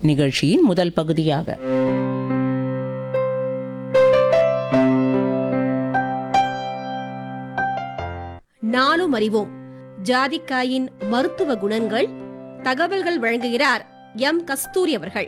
நிகழ்ச்சியின் முதல் பகுதியாக நாளும் அறிவோம் ஜாதிக்காயின் மருத்துவ குணங்கள் தகவல்கள் வழங்குகிறார் எம் கஸ்தூரி அவர்கள்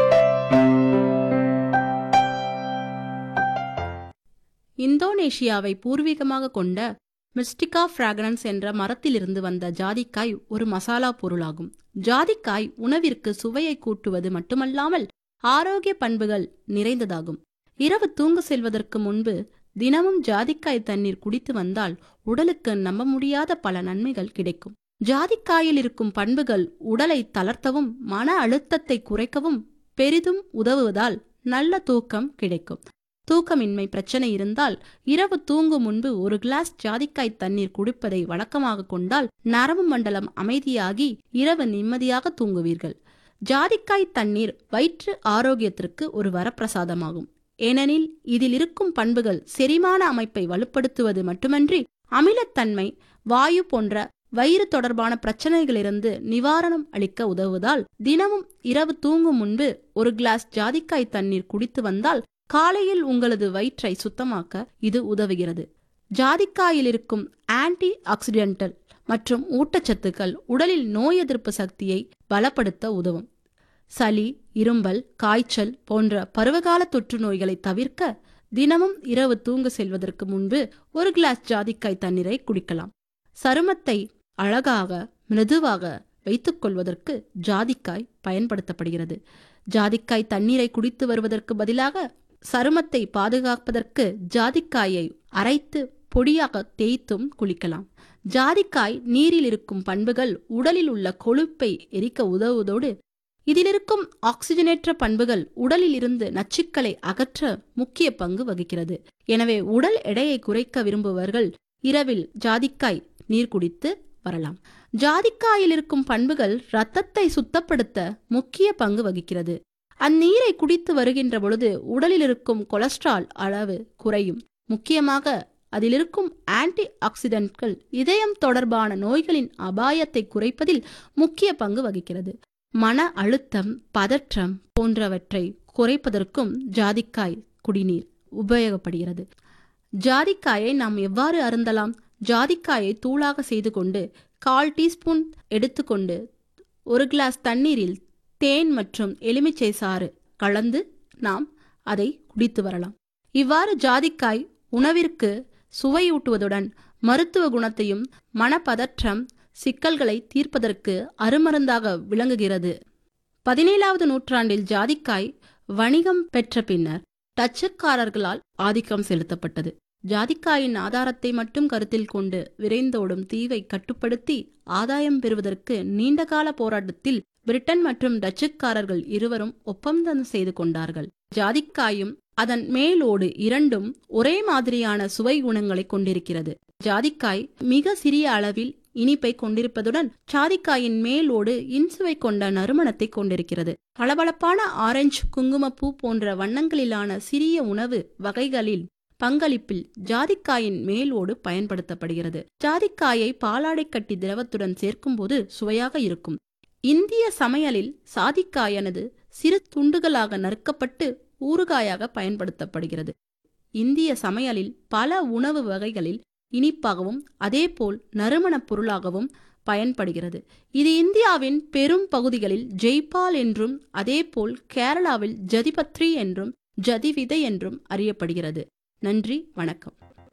இந்தோனேஷியாவை பூர்வீகமாக கொண்ட மிஸ்டிகா ஃப்ராக்ரன்ஸ் என்ற மரத்திலிருந்து வந்த ஜாதிக்காய் ஒரு மசாலா பொருளாகும் ஜாதிக்காய் உணவிற்கு சுவையை கூட்டுவது மட்டுமல்லாமல் ஆரோக்கிய பண்புகள் நிறைந்ததாகும் இரவு தூங்க செல்வதற்கு முன்பு தினமும் ஜாதிக்காய் தண்ணீர் குடித்து வந்தால் உடலுக்கு நம்ப முடியாத பல நன்மைகள் கிடைக்கும் ஜாதிக்காயில் இருக்கும் பண்புகள் உடலை தளர்த்தவும் மன அழுத்தத்தை குறைக்கவும் பெரிதும் உதவுவதால் நல்ல தூக்கம் கிடைக்கும் தூக்கமின்மை பிரச்சனை இருந்தால் இரவு தூங்கும் முன்பு ஒரு கிளாஸ் ஜாதிக்காய் தண்ணீர் குடிப்பதை வழக்கமாக கொண்டால் நரம்பு மண்டலம் அமைதியாகி இரவு நிம்மதியாக தூங்குவீர்கள் ஜாதிக்காய் தண்ணீர் வயிற்று ஆரோக்கியத்திற்கு ஒரு வரப்பிரசாதமாகும் ஏனெனில் இதில் இருக்கும் பண்புகள் செரிமான அமைப்பை வலுப்படுத்துவது மட்டுமன்றி அமிலத்தன்மை வாயு போன்ற வயிறு தொடர்பான பிரச்சனைகளிலிருந்து நிவாரணம் அளிக்க உதவுவதால் தினமும் இரவு தூங்கும் முன்பு ஒரு கிளாஸ் ஜாதிக்காய் தண்ணீர் குடித்து வந்தால் காலையில் உங்களது வயிற்றை சுத்தமாக்க இது உதவுகிறது ஜாதிக்காயில் இருக்கும் ஆன்டி ஆக்சிடென்டல் மற்றும் ஊட்டச்சத்துக்கள் உடலில் நோய் எதிர்ப்பு சக்தியை பலப்படுத்த உதவும் சளி இரும்பல் காய்ச்சல் போன்ற பருவகால தொற்று நோய்களை தவிர்க்க தினமும் இரவு தூங்க செல்வதற்கு முன்பு ஒரு கிளாஸ் ஜாதிக்காய் தண்ணீரை குடிக்கலாம் சருமத்தை அழகாக மிருதுவாக வைத்துக் கொள்வதற்கு ஜாதிக்காய் பயன்படுத்தப்படுகிறது ஜாதிக்காய் தண்ணீரை குடித்து வருவதற்கு பதிலாக சருமத்தை பாதுகாப்பதற்கு ஜாதிக்காயை அரைத்து பொடியாக தேய்த்தும் குளிக்கலாம் ஜாதிக்காய் நீரில் இருக்கும் பண்புகள் உடலில் உள்ள கொழுப்பை எரிக்க உதவுவதோடு இதிலிருக்கும் ஆக்சிஜனேற்ற பண்புகள் உடலில் இருந்து நச்சுக்களை அகற்ற முக்கிய பங்கு வகிக்கிறது எனவே உடல் எடையை குறைக்க விரும்புபவர்கள் இரவில் ஜாதிக்காய் நீர் குடித்து வரலாம் ஜாதிக்காயில் இருக்கும் பண்புகள் இரத்தத்தை சுத்தப்படுத்த முக்கிய பங்கு வகிக்கிறது அந்நீரை குடித்து வருகின்ற பொழுது உடலில் இருக்கும் கொலஸ்ட்ரால் அளவு குறையும் முக்கியமாக அதில் இருக்கும் ஆன்டி ஆக்சிடென்ட்கள் இதயம் தொடர்பான நோய்களின் அபாயத்தை குறைப்பதில் முக்கிய பங்கு வகிக்கிறது மன அழுத்தம் பதற்றம் போன்றவற்றை குறைப்பதற்கும் ஜாதிக்காய் குடிநீர் உபயோகப்படுகிறது ஜாதிக்காயை நாம் எவ்வாறு அருந்தலாம் ஜாதிக்காயை தூளாக செய்து கொண்டு கால் டீஸ்பூன் எடுத்துக்கொண்டு ஒரு கிளாஸ் தண்ணீரில் தேன் மற்றும் எலுமிச்சை சாறு கலந்து நாம் அதை குடித்து வரலாம் இவ்வாறு ஜாதிக்காய் உணவிற்கு சுவையூட்டுவதுடன் மருத்துவ குணத்தையும் மனப்பதற்றம் சிக்கல்களை தீர்ப்பதற்கு அருமருந்தாக விளங்குகிறது பதினேழாவது நூற்றாண்டில் ஜாதிக்காய் வணிகம் பெற்ற பின்னர் டச்சுக்காரர்களால் ஆதிக்கம் செலுத்தப்பட்டது ஜாதிக்காயின் ஆதாரத்தை மட்டும் கருத்தில் கொண்டு விரைந்தோடும் தீவை கட்டுப்படுத்தி ஆதாயம் பெறுவதற்கு நீண்டகால போராட்டத்தில் பிரிட்டன் மற்றும் டச்சுக்காரர்கள் இருவரும் ஒப்பந்தம் செய்து கொண்டார்கள் ஜாதிக்காயும் அதன் மேலோடு இரண்டும் ஒரே மாதிரியான சுவை குணங்களை கொண்டிருக்கிறது ஜாதிக்காய் மிக சிறிய அளவில் இனிப்பை கொண்டிருப்பதுடன் ஜாதிக்காயின் மேலோடு இன்சுவை கொண்ட நறுமணத்தை கொண்டிருக்கிறது பளபளப்பான ஆரஞ்சு குங்குமப்பூ போன்ற வண்ணங்களிலான சிறிய உணவு வகைகளில் பங்களிப்பில் ஜாதிக்காயின் மேலோடு பயன்படுத்தப்படுகிறது ஜாதிக்காயை பாலாடை கட்டி திரவத்துடன் சேர்க்கும்போது சுவையாக இருக்கும் இந்திய சமையலில் சாதிக்காயானது சிறு துண்டுகளாக நறுக்கப்பட்டு ஊறுகாயாக பயன்படுத்தப்படுகிறது இந்திய சமையலில் பல உணவு வகைகளில் இனிப்பாகவும் அதேபோல் நறுமணப் பொருளாகவும் பயன்படுகிறது இது இந்தியாவின் பெரும் பகுதிகளில் ஜெய்பால் என்றும் அதேபோல் கேரளாவில் ஜதிபத்ரி என்றும் ஜதிவிதை என்றும் அறியப்படுகிறது நன்றி வணக்கம்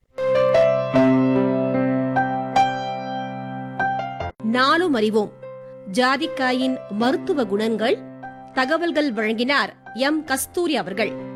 நாளும் அறிவோம் ஜாதிக்காயின் மருத்துவ குணங்கள் தகவல்கள் வழங்கினார் எம் கஸ்தூரி அவர்கள்